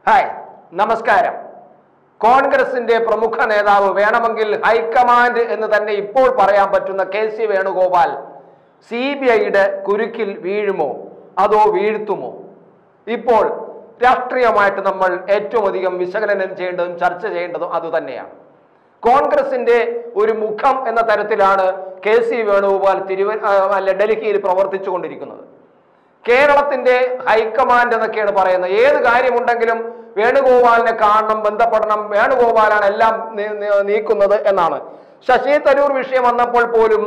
hi നമസ്കാരം കോൺഗ്രസിന്റെ പ്രമുഖ നേതാവ് വേണമെങ്കിൽ ഹൈക്കമാൻഡ് എന്ന് തന്നെ ഇപ്പോൾ പറയാൻ പറ്റുന്ന K C Venugopal C B ഐയുടെ കുരുക്കിൽ വീഴുമോ അതോ വീഴ്ത്തുമോ ഇപ്പോൾ രാഷ്ട്രീയമായിട്ട് നമ്മൾ ഏറ്റവും അധികം വിശകലനം ചെയ്യേണ്ടതും ചർച്ച ചെയ്യേണ്ടതും അതുതന്നെയാണ് കോൺഗ്രസിന്റെ ഒരു മുഖം എന്ന തരത്തിലാണ് കെ സി വേണുഗോപാൽ തിരുവ ആ, അല്ല ഡൽഹിയിൽ പ്രവർത്തിച്ചു കൊണ്ടിരിക്കുന്നത് കേരളത്തിന്റെ ഹൈക്കമാൻഡ് എന്നൊക്കെയാണ് പറയുന്നത് ഏത് കാര്യമുണ്ടെങ്കിലും വേണുഗോപാലിനെ കാണണം ബന്ധപ്പെടണം വേണുഗോപാലാണ് എല്ലാം നീ- നീ- നീക്കുന്നത് എന്നാണ് ശശി തരൂർ വിഷയം വന്നപ്പോൾ പോലും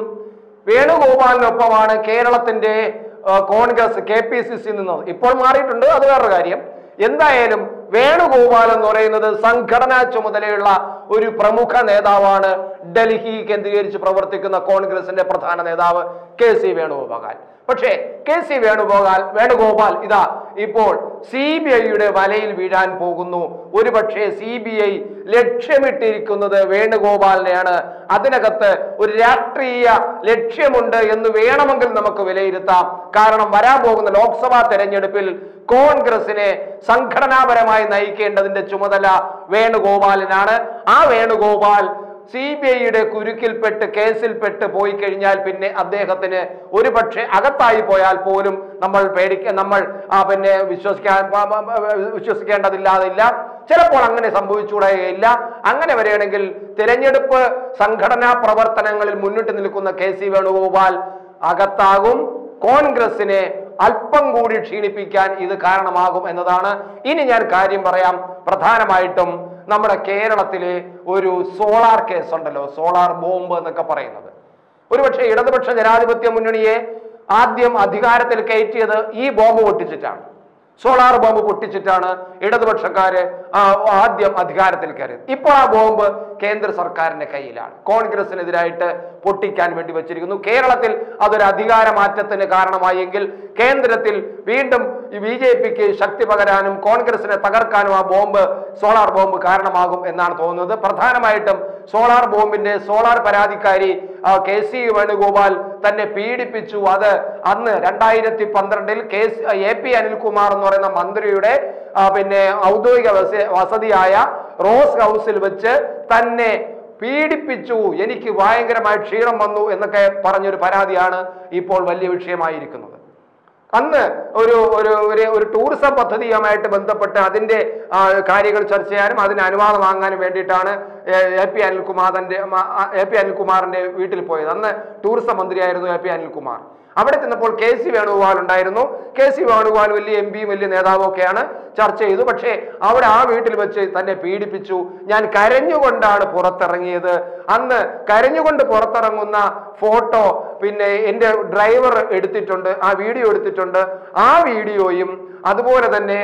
വേണുഗോപാലിനൊപ്പമാണ് കേരളത്തിന്റെ ആ, Congress K P C C നിന്നത് ഇപ്പോൾ മാറിയിട്ടുണ്ട് അത് വേറൊരു കാര്യം എന്തായാലും വേണുഗോപാൽ എന്ന് പറയുന്നത് സംഘടനാ ചുമതലയുള്ള ഒരു പ്രമുഖ നേതാവാണ് ഡൽഹി കേന്ദ്രീകരിച്ച് പ്രവർത്തിക്കുന്ന കോൺഗ്രസിന്റെ പ്രധാന നേതാവ് കെ സി വേണുഗോപാൽ പക്ഷേ കെ സി വേണുഗോപാൽ വേണുഗോപാൽ ഇതാ ഇപ്പോൾ സി ബി ഐയുടെ വലയിൽ വീഴാൻ പോകുന്നു ഒരുപക്ഷെ സി ബി ഐ ലക്ഷ്യമിട്ടിരിക്കുന്നത് വേണുഗോപാലിനെയാണ് അതിനകത്ത് ഒരു രാഷ്ട്രീയ ലക്ഷ്യമുണ്ട് എന്ന് വേണമെങ്കിൽ നമുക്ക് വിലയിരുത്താം കാരണം വരാൻ പോകുന്ന ലോക്സഭാ തെരഞ്ഞെടുപ്പിൽ കോൺഗ്രസിനെ സംഘടനാപരമായി നയിക്കേണ്ടതിന്റെ ചുമതല വേണുഗോപാലിനാണ് ആ വേണുഗോപാൽ സി ബി ഐയുടെ കുരുക്കിൽപ്പെട്ട് കേസിൽപ്പെട്ട് പോയി കഴിഞ്ഞാൽ പിന്നെ അദ്ദേഹത്തിന് ഒരു പക്ഷേ അകത്തായി പോയാൽ പോലും നമ്മൾ പേടിക്ക നമ്മൾ ആ പിന്നെ വിശ്വസിക്കാൻ പ- പ- പ- വിശ്വസിക്കേണ്ടതില്ലാതില്ല ചിലപ്പോൾ അങ്ങനെ സംഭവിച്ചുകൂടുകയില്ല അങ്ങനെ വരികയാണെങ്കിൽ തിരഞ്ഞെടുപ്പ് സംഘടനാ പ്രവർത്തനങ്ങളിൽ മുന്നിട്ട് നിൽക്കുന്ന കെ സി വേണുഗോപാൽ അകത്താകും കോൺഗ്രസിനെ അല്പം കൂടി ക്ഷീണിപ്പിക്കാൻ ഇത് കാരണമാകും എന്നതാണ് ഇനി ഞാൻ കാര്യം പറയാം പ്രധാനമായിട്ടും നമ്മുടെ കേരളത്തിലെ ഒരു സോളാർ കേസ് ഉണ്ടല്ലോ സോളാർ ബോംബ് എന്നൊക്കെ പറയുന്നത് ഒരുപക്ഷെ ഇടതുപക്ഷ ജനാധിപത്യ മുന്നണിയെ ആദ്യം അധികാരത്തിൽ കയറ്റിയത് ഈ ബോംബ് പൊട്ടിച്ചിട്ടാണ് സോളാർ ബോംബ് പൊട്ടിച്ചിട്ടാണ് ഇടതുപക്ഷക്കാര് ആ, ആദ്യം അധികാരത്തിൽ കയറിയത് ഇപ്പോൾ ആ ബോംബ് കേന്ദ്ര സർക്കാരിന്റെ കയ്യിലാണ് കോൺഗ്രസിനെതിരായിട്ട് പൊട്ടിക്കാൻ വേണ്ടി വെച്ചിരിക്കുന്നു കേരളത്തിൽ അതൊരു അധികാര മാറ്റത്തിന് കാരണമായെങ്കിൽ കേന്ദ്രത്തിൽ വീണ്ടും ഈ ബി ജെ പിക്ക് ശക്തി പകരാനും കോൺഗ്രസിനെ തകർക്കാനും ആ ബോംബ് സോളാർ ബോംബ് കാരണമാകും എന്നാണ് തോന്നുന്നത് പ്രധാനമായിട്ടും സോളാർ ബോംബിന്റെ സോളാർ പരാതിക്കാരി ആ, കെ സി വേണുഗോപാൽ തന്നെ പീഡിപ്പിച്ചു അത് അന്ന് രണ്ടായിരത്തി പന്ത്രണ്ടിൽ K C- A P Anilkumar എന്ന് പറയുന്ന മന്ത്രിയുടെ ആ, പിന്നെ ഔദ്യോഗിക വസ- വസതിയായ റോസ് ഹൗസിൽ വെച്ച് തന്നെ പീഡിപ്പിച്ചു എനിക്ക് ഭയങ്കരമായ ക്ഷീണം വന്നു എന്നൊക്കെ പറഞ്ഞൊരു പരാതിയാണ് ഇപ്പോൾ വലിയ വിഷയമായിരിക്കുന്നത് അന്ന് ഒരു ഒരു ഒരു ഒരു ടൂറിസം പദ്ധതിയുമായിട്ട് ബന്ധപ്പെട്ട് അതിന്റെ ആ, കാര്യങ്ങൾ ചർച്ച ചെയ്യാനും അതിന് അനുവാദം വാങ്ങാനും വേണ്ടിയിട്ടാണ് എ- എ പി അനിൽകുമാറിന്റെ മ- ആ, എ പി അനിൽകുമാറിന്റെ വീട്ടിൽ പോയത് അന്ന് ടൂറിസം മന്ത്രിയായിരുന്നു എ പി അനിൽകുമാർ അവിടെ ചെന്നപ്പോൾ കെ സി വേണുഗോപാൽ ഉണ്ടായിരുന്നു കെ സി വേണുഗോപാൽ വലിയ എം പിയും വലിയ നേതാവും ഒക്കെയാണ് ചർച്ച ചെയ്തു പക്ഷേ അവിടെ ആ വീട്ടിൽ വെച്ച് തന്നെ പീഡിപ്പിച്ചു ഞാൻ കരഞ്ഞുകൊണ്ടാണ് പുറത്തിറങ്ങിയത് അന്ന് കരഞ്ഞുകൊണ്ട് പുറത്തിറങ്ങുന്ന ഫോട്ടോ പിന്നെ എൻ്റെ ഡ്രൈവർ എടുത്തിട്ടുണ്ട് ആ വീഡിയോ എടുത്തിട്ടുണ്ട് ആ വീഡിയോയും അതുപോലെ തന്നെ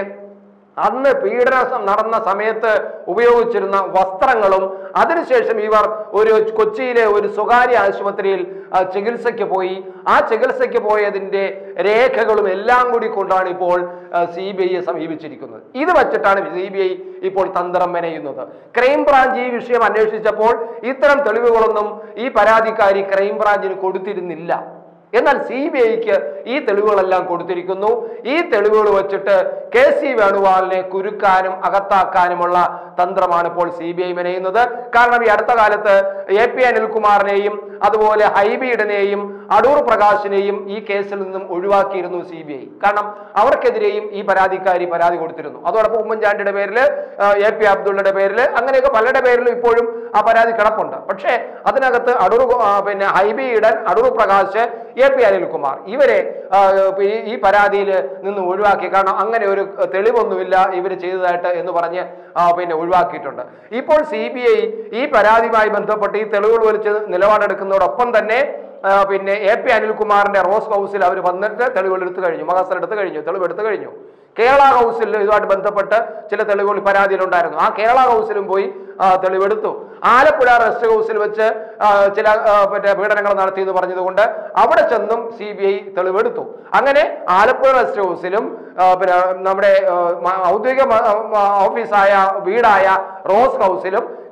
അന്ന് പീഡനം നടന്ന സമയത്ത് ഉപയോഗിച്ചിരുന്ന വസ്ത്രങ്ങളും അതിനുശേഷം ഇവർ ഒരു കൊച്ചിയിലെ ഒരു സ്വകാര്യ ആശുപത്രിയിൽ ആ, ചികിത്സയ്ക്ക് പോയി ആ ചികിത്സയ്ക്ക് പോയതിന്റെ രേഖകളും എല്ലാം കൂടി കൊണ്ടാണ് ഇപ്പോൾ സി ബി ഐയെ സമീപിച്ചിരിക്കുന്നത് ഇത് വച്ചിട്ടാണ് സി ബി ഐ ഇപ്പോൾ തന്ത്രം മെനയുന്നത് ക്രൈംബ്രാഞ്ച് ഈ വിഷയം അന്വേഷിച്ചപ്പോൾ ഇത്തരം തെളിവുകളൊന്നും ഈ പരാതിക്കാരി ക്രൈംബ്രാഞ്ചിന് കൊടുത്തിരുന്നില്ല എന്നാൽ സി ബി ഐക്ക് ഈ തെളിവുകളെല്ലാം കൊടുത്തിരിക്കുന്നു ഈ തെളിവുകൾ വെച്ചിട്ട് കെ സി വേണുഗോപാലിനെ കുരുക്കാനും അകത്താക്കാനുമുള്ള തന്ത്രമാണ് ഇപ്പോൾ സി ബി ഐ മെനയുന്നത് കാരണം ഈ അടുത്ത കാലത്ത് എ പി അനിൽകുമാറിനെയും അതുപോലെ ഹൈബീഡിനെയും അടൂർ പ്രകാശിനെയും ഈ കേസിൽ നിന്നും ഒഴിവാക്കിയിരുന്നു സി ബി ഐ കാരണം അവർക്കെതിരെയും ഈ പരാതിക്കാരി പരാതി കൊടുത്തിരുന്നു അതോടൊപ്പം ഉമ്മൻചാണ്ടിയുടെ പേരിൽ എ പി അബ്ദുള്ളയുടെ പേരിൽ അങ്ങനെയൊക്കെ പലരുടെ പേരിലും ഇപ്പോഴും ആ പരാതി കിടപ്പുണ്ട് പക്ഷേ അതിനകത്ത് അടൂർ ഗോ- ആ, പിന്നെ ഹൈബി ഈഡൻ അടൂർ പ്രകാശ് എ പി അനിൽകുമാർ ഇവരെ ആ, ഈ- ഈ പരാതിയിൽ നിന്ന് ഒഴിവാക്കി കാരണം അങ്ങനെ ഒരു തെളിവൊന്നുമില്ല ഇവർ ചെയ്തതായിട്ട് എന്ന് പറഞ്ഞ് ആ, പിന്നെ ഒഴിവാക്കിയിട്ടുണ്ട് ഇപ്പോൾ സി ബി ഐ ഈ പരാതിയുമായി ബന്ധപ്പെട്ട് ഈ തെളിവുകൾ വലിച്ച് നിലപാടെടുക്കുന്നതോടൊപ്പം തന്നെ ആ, പിന്നെ എ പി അനിൽകുമാറിന്റെ റോസ് ഹൗസിൽ അവർ വന്നിട്ട് തെളിവുകൾ എടുത്തു കഴിഞ്ഞു മഹസർ എടുത്തു കഴിഞ്ഞു തെളിവ് എടുത്തു കഴിഞ്ഞു കേരള ഹൗസിൽ ഇതുമായിട്ട് ബന്ധപ്പെട്ട് ചില തെളിവുകൾ പരാതിയിലുണ്ടായിരുന്നു ആ കേരള ഹൗസിലും പോയി ആ, തെളിവെടുത്തു ആലപ്പുഴ റെസ്റ്റ് ഹൗസിൽ വെച്ച് ആ, ചില ആ, മറ്റേ പീഡനങ്ങൾ നടത്തി എന്ന് പറഞ്ഞതുകൊണ്ട് അവിടെ ചെന്നും സി ബി ഐ തെളിവെടുത്തു അങ്ങനെ ആലപ്പുഴ റെസ്റ്റ് ഹൗസിലും ആ, പിന്നെ നമ്മുടെ ആ, മ- ഔദ്യോഗിക മ- ആ, ഓഫീസായ വീടായ റോസ് ഹൗസിലും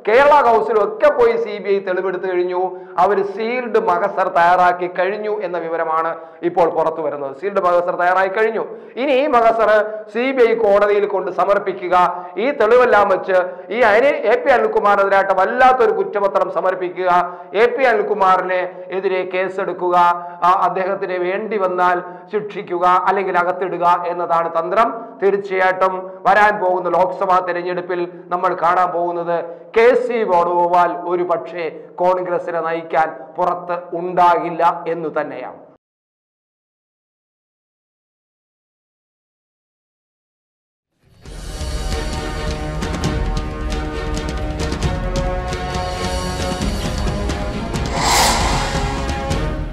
കേരള കൗൺസിലും ഒക്കെ പോയി സി ബി ഐ തെളിവെടുത്തു കഴിഞ്ഞു അവർ സീൽഡ് മഹസർ തയ്യാറാക്കി കഴിഞ്ഞു എന്ന വിവരമാണ് ഇപ്പോൾ പുറത്തു വരുന്നത് സീൽഡ് മഹസർ തയ്യാറായി കഴിഞ്ഞു ഇനി ഈ മഹസർ സി ബി ഐ കോടതിയിൽ കൊണ്ട് സമർപ്പിക്കുക ഈ തെളിവെല്ലാം വെച്ച് ഈ അനി എ പി അനിൽകുമാറിനെതിരായിട്ട് വല്ലാത്തൊരു കുറ്റപത്രം സമർപ്പിക്കുക എ പി അനിൽകുമാറിനെ എതിരെ കേസെടുക്കുക ആ അദ്ദേഹത്തിന് വേണ്ടി വന്നാൽ ശിക്ഷിക്കുക അല്ലെങ്കിൽ അകത്തിടുക എന്നതാണ് തന്ത്രം തീർച്ചയായിട്ടും വരാൻ പോകുന്ന ലോക്സഭാ തെരഞ്ഞെടുപ്പിൽ നമ്മൾ കാണാൻ പോകുന്നത് കെ സി വേണുഗോപാൽ ഒരു പക്ഷേ കോൺഗ്രസിനെ നയിക്കാൻ പുറത്ത് ഉണ്ടാകില്ല എന്ന് തന്നെയാണ്